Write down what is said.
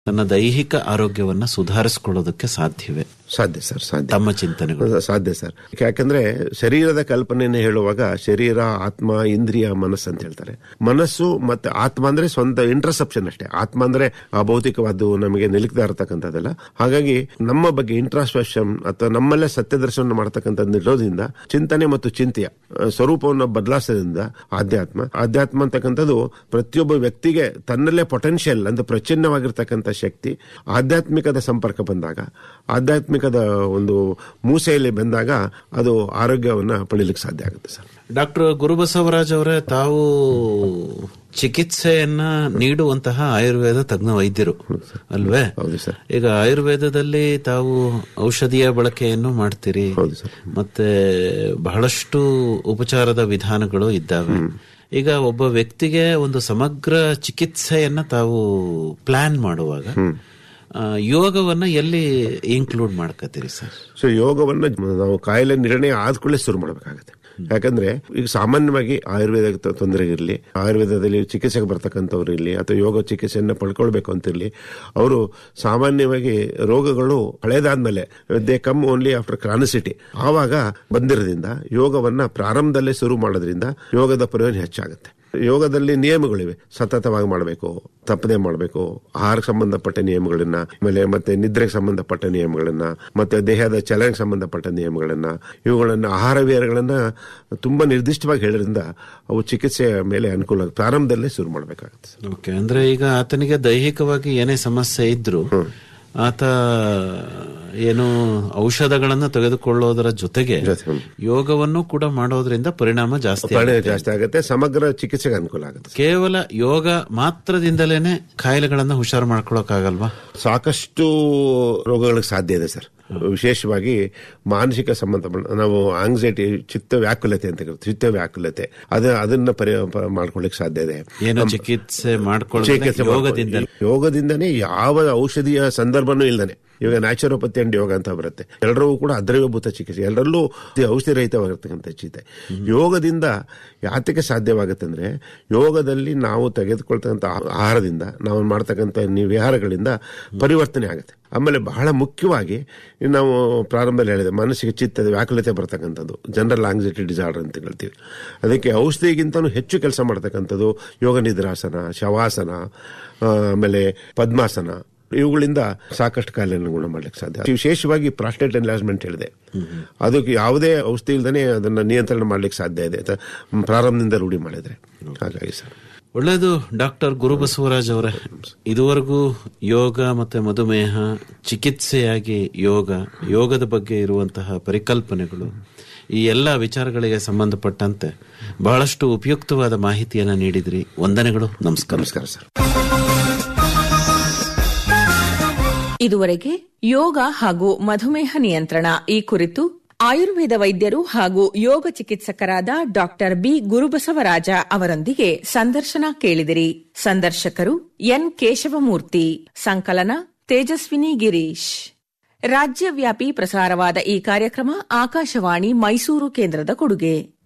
ತನ್ನ ದೈಹಿಕ ಆರೋಗ್ಯವನ್ನ ಸುಧಾರಿಸಿಕೊಳ್ಳೋದಕ್ಕೆ ಸಾಧ್ಯವೇ ಸಾಧ್ಯ ಸರ್ ಸಾಧ್ಯ ತಮ್ಮ ಚಿಂತನೆಗಳು ಸಾಧ್ಯ ಸರ್ ಯಾಕಂದ್ರೆ ಶರೀರದ ಕಲ್ಪನೆಯನ್ನು ಹೇಳುವಾಗ ಶರೀರ ಆತ್ಮ ಇಂದ್ರಿಯ ಮನಸ್ಸು ಅಂತ ಹೇಳ್ತಾರೆ ಮನಸ್ಸು ಮತ್ತೆ ಆತ್ಮ ಅಂದ್ರೆ ಸ್ವಂತ ಇಂಟ್ರಸೆಪ್ಷನ್ ಅಷ್ಟೇ ಆತ್ಮ ಅಂದ್ರೆ ಆ ಭೌತಿಕವಾದ್ದು ನಮಗೆ ನಿಲುಕ್ತಾ ಇರತಕ್ಕಂಥದ್ದಲ್ಲ ಹಾಗಾಗಿ ನಮ್ಮ ಬಗ್ಗೆ ಇಂಟ್ರಾಸ್ಪೆಷನ್ ಅಥವಾ ನಮ್ಮಲ್ಲೇ ಸತ್ಯದರ್ಶನ ಮಾಡತಕ್ಕಂಥದ್ದು ಇರೋದ್ರಿಂದ ಚಿಂತನೆ ಮತ್ತು ಚಿಂತೆಯ ಆ, ಸ್ವರೂಪವನ್ನು ಬದಲಾಯಿಸೋದ್ರಿಂದ ಆಧ್ಯಾತ್ಮ ಆಧ್ಯಾತ್ಮ ಅಂತಕ್ಕಂಥದ್ದು ಪ್ರತಿಯೊಬ್ಬ ವ್ಯಕ್ತಿಗೆ ತನ್ನಲ್ಲೇ ಪೊಟೆನ್ಷಿಯಲ್ ಅಂದ್ರೆ ಪ್ರಚನ್ನವಾಗಿರ್ತಕ್ಕಂಥ ಶಕ್ತಿ ಆಧ್ಯಾತ್ಮಿಕದ ಸಂಪರ್ಕ ಬಂದಾಗ ಆಧ್ಯಾತ್ಮಿಕದ ಒಂದು ಮೂಸೆಯಲ್ಲಿ ಬಂದಾಗ ಅದು ಆರೋಗ್ಯವನ್ನ ಪಡೀಲಿಕ್ಕೆ ಸಾಧ್ಯ ಆಗುತ್ತೆ ಸರ್ ಡಾಕ್ಟರ್ ಗುರುಬಸವರಾಜ್ ಅವರೇ ತಾವು ಚಿಕಿತ್ಸೆಯನ್ನ ನೀಡುವಂತಹ ಆಯುರ್ವೇದ ತಜ್ಞ ವೈದ್ಯರು ಅಲ್ವೇ ಹೌದು ಸರ್ ಈಗ ಆಯುರ್ವೇದದಲ್ಲಿ ತಾವು ಔಷಧಿಯ ಬಳಕೆಯನ್ನು ಮಾಡ್ತೀರಿ ಹೌದು ಸರ್ ಮತ್ತೆ ಬಹಳಷ್ಟು ಉಪಚಾರದ ವಿಧಾನಗಳು ಇದ್ದಾವೆ ಈಗ ಒಬ್ಬ ವ್ಯಕ್ತಿಗೆ ಒಂದು ಸಮಗ್ರ ಚಿಕಿತ್ಸೆಯನ್ನ ತಾವು ಪ್ಲಾನ್ ಮಾಡುವಾಗ ಆ, ಯೋಗವನ್ನ ಎಲ್ಲಿ ಇನ್ಕ್ಲೂಡ್ ಮಾಡ್ಕತ್ತೀರಿ ಸರ್ ಸೊ ಯೋಗವನ್ನ ನಾವು ಕಾಯಿಲೆ ನಿರ್ಣಯ ಆದ್ಕೊಳ್ಳೆ ಶುರು ಮಾಡಬೇಕಾಗುತ್ತೆ ಯಾಕಂದ್ರೆ ಈಗ ಸಾಮಾನ್ಯವಾಗಿ ಆಯುರ್ವೇದ ತೊಂದರೆ ಇರಲಿ ಆಯುರ್ವೇದದಲ್ಲಿ ಚಿಕಿತ್ಸೆಗೆ ಬರ್ತಕ್ಕಂಥವ್ರು ಇರಲಿ ಅಥವಾ ಯೋಗ ಚಿಕಿತ್ಸೆಯನ್ನ ಪಡ್ಕೊಳ್ಬೇಕು ಅಂತಿರ್ಲಿ ಅವರು ಸಾಮಾನ್ಯವಾಗಿ ರೋಗಗಳು ಹಳೇದಾದ್ಮೇಲೆ they come only after chronicity ಆವಾಗ ಬಂದಿರೋದ್ರಿಂದ ಯೋಗವನ್ನ ಪ್ರಾರಂಭದಲ್ಲೇ ಶುರು ಮಾಡೋದ್ರಿಂದ ಯೋಗದ ಪ್ರಯೋಜನ ಹೆಚ್ಚಾಗುತ್ತೆ ಯೋಗದಲ್ಲಿ ನಿಯಮಗಳಿವೆ ಸತತವಾಗಿ ಮಾಡಬೇಕು ತಪ್ಪದೆ ಮಾಡಬೇಕು ಆಹಾರಕ್ಕೆ ಸಂಬಂಧಪಟ್ಟ ನಿಯಮಗಳನ್ನ ಆಮೇಲೆ ಮತ್ತೆ ನಿದ್ರೆಗೆ ಸಂಬಂಧಪಟ್ಟ ನಿಯಮಗಳನ್ನ ಮತ್ತೆ ದೇಹದ ಚಲನೆಗೆ ಸಂಬಂಧಪಟ್ಟ ನಿಯಮಗಳನ್ನ ಇವುಗಳನ್ನ ಆಹಾರ ವಿಹಾರಗಳನ್ನ ತುಂಬಾ ನಿರ್ದಿಷ್ಟವಾಗಿ ಹೇಳೋದ್ರಿಂದ ಅವು ಚಿಕಿತ್ಸೆಯ ಮೇಲೆ ಅನುಕೂಲ ಪ್ರಾರಂಭದಲ್ಲೇ ಶುರು ಮಾಡಬೇಕಾಗುತ್ತೆ ಓಕೆ ಅಂದ್ರೆ ಈಗ ಆತನಿಗೆ ದೈಹಿಕವಾಗಿ ಏನೇ ಸಮಸ್ಯೆ ಇದ್ರು ಆತ ಏನು ಔಷಧಗಳನ್ನ ತೆಗೆದುಕೊಳ್ಳೋದರ ಜೊತೆಗೆ ಜೊತೆ, ಹ್ಮ್. ಯೋಗವನ್ನು ಕೂಡ ಮಾಡೋದ್ರಿಂದ ಪರಿಣಾಮ ಜಾಸ್ತಿ ಪ್ರಾಣ ಆಗುತ್ತೆ. ಜಾಸ್ತಿ ಆಗುತ್ತೆ ಸಮಗ್ರ ಚಿಕಿತ್ಸೆಗೆ ಅನುಕೂಲ ಆಗುತ್ತೆ ಕೇವಲ ಯೋಗ ಮಾತ್ರದಿಂದಲೇನೆ ಕಾಯಿಲೆಗಳನ್ನ ಹುಷಾರು ಮಾಡ್ಕೊಳಕ್ಕಾಗಲ್ವಾ ಸಾಕಷ್ಟು ರೋಗಗಳಿಗೆ ಸಾಧ್ಯ ಇದೆ ಸರ್ ವಿಶೇಷವಾಗಿ ಮಾನಸಿಕ ಸಂಬಂಧ ನಾವು ಆಂಗ್ಸೈಟಿ ಚಿತ್ತ ವ್ಯಾಕುಲತೆ ಅಂತ ಕರಿತೀವಿ ಚಿತ್ತ ವ್ಯಾಕುಲತೆ ಅದ ಅದನ್ನ ಪರಿ ಪ- ಮಾಡ್ಕೊಳ್ಳಿಕ್ಕೆ ಸಾಧ್ಯ ಇದೆ ಏನೋ ಚಿಕಿತ್ಸೆ ಮಾಡ್ಕೊಳ್ಳೋದ್ರೆ ಚಿಕಿತ್ಸೆ ಯೋಗದಿಂದ ಮಾಡ್ಕೊಳ್ಳಿ. ಯೋಗದಿಂದನೇ ಯಾವ ಔಷಧಿಯ ಸಂದರ್ಭನೂ ಇಲ್ದಾನೆ ಇವಾಗ ನ್ಯಾಚುರೋಪತಿ ಅಂಡ್ ಯೋಗ ಅಂತ ಬರುತ್ತೆ ಎಲ್ಲರಿಗೂ ಕೂಡ ಅದ್ರವ್ಯಭೂತ ಚಿಕಿತ್ಸೆ ಎಲ್ಲರಲ್ಲೂ ಇದು ಔಷಧಿ ರಹಿತವಾಗಿರ್ತಕ್ಕಂಥ ಚಿತೆ ಯೋಗದಿಂದ ಯಾತಕ್ಕೆ ಸಾಧ್ಯವಾಗುತ್ತೆ ಅಂದ್ರೆ ಯೋಗದಲ್ಲಿ ನಾವು ತೆಗೆದುಕೊಳ್ತಕ್ಕಂಥ ಆಹಾರದಿಂದ ನಾವು ಮಾಡ್ತಕ್ಕಂಥ ನಿ- ವಿಹಾರಗಳಿಂದ ಪರಿವರ್ತನೆ ಆಗುತ್ತೆ ಆಮೇಲೆ ಬಹಳ ಮುಖ್ಯವಾಗಿ ನಾವು ಪ್ರಾರಂಭದಲ್ಲಿ ಹೇಳಿದೆ ಮನಸ್ಸಿಗೆ ಚಿತ್ತದ ವ್ಯಾಕುಲತೆ ಬರ್ತಕ್ಕಂಥದ್ದು ಜನರಲ್ ಆಂಗ್ಸೈಟಿ ಡಿಸಾರ್ಡರ್ ಅಂತ ಹೇಳ್ತೀವಿ ಅದಕ್ಕೆ ಔಷಧಿಗಿಂತನೂ ಹೆಚ್ಚು ಕೆಲಸ ಮಾಡ್ತಕ್ಕಂಥದ್ದು ಯೋಗ ನಿದ್ರಾಸನ ಶವಾಸನ ಆ, ಆಮೇಲೆ ಪದ್ಮಾಸನ ಇವುಗಳಿಂದ ಸಾಕಷ್ಟು ಕಾಯಿಲೆಯನ್ನು ಗುಣ ಮಾಡ್ಲಿಕ್ಕೆ ಸಾಧ್ಯ ವಿಶೇಷವಾಗಿ ಪ್ರಾಸ್ಟೇಟ್ ಎನ್ಲಾಜ್ಮೆಂಟ್ ಹೇಳಿದೆ ಅದಕ್ಕೆ ಯಾವುದೇ ಔಷಧಿ ಇಲ್ದೇ ಅದನ್ನ ನಿಯಂತ್ರಣ ಮಾಡ್ಲಿಕ್ಕೆ ಸಾಧ್ಯ ಇದೆ ಅಂತ ಪ್ರಾರಂಭದಿಂದ ರೂಢಿ ಮಾಡಿದ್ರೆ ಹಾಗಾಗಿ ಸರ್ ಒಳ್ಳೆಯದು ಡಾಕ್ಟರ್ ಗುರುಬಸವರಾಜ್ ಅವರೇ ಇದುವರೆಗೂ ಯೋಗ ಮತ್ತೆ ಮಧುಮೇಹ ಚಿಕಿತ್ಸೆಯಾಗಿ ಯೋಗ ಯೋಗದ ಬಗ್ಗೆ ಇರುವಂತಹ ಪರಿಕಲ್ಪನೆಗಳು ಈ ಎಲ್ಲ ವಿಚಾರಗಳಿಗೆ ಸಂಬಂಧಪಟ್ಟಂತೆ ಬಹಳಷ್ಟು ಉಪಯುಕ್ತವಾದ ಮಾಹಿತಿಯನ್ನ ನೀಡಿದ್ರಿ ವಂದನೆಗಳು ನಮಸ್ಕಾರ ನಮಸ್ಕಾರ ಸರ್ ಇದುವರೆಗೆ ಯೋಗ ಹಾಗೂ ಮಧುಮೇಹ ನಿಯಂತ್ರಣ ಈ ಕುರಿತು ಆಯುರ್ವೇದ ವೈದ್ಯರು ಹಾಗೂ ಯೋಗ ಚಿಕಿತ್ಸಕರಾದ ಡಾಕ್ಟರ್ ಬಿ ಗುರುಬಸವರಾಜ ಅವರೊಂದಿಗೆ ಸಂದರ್ಶನ ಕೇಳಿದಿರಿ ಸಂದರ್ಶಕರು ಎನ್ ಕೇಶವಮೂರ್ತಿ ಸಂಕಲನ ತೇಜಸ್ವಿನಿ ಗಿರೀಶ್ ರಾಜ್ಯವ್ಯಾಪಿ ಪ್ರಸಾರವಾದ ಈ ಕಾರ್ಯಕ್ರಮ ಆಕಾಶವಾಣಿ ಮೈಸೂರು ಕೇಂದ್ರದ ಕೊಡುಗೆ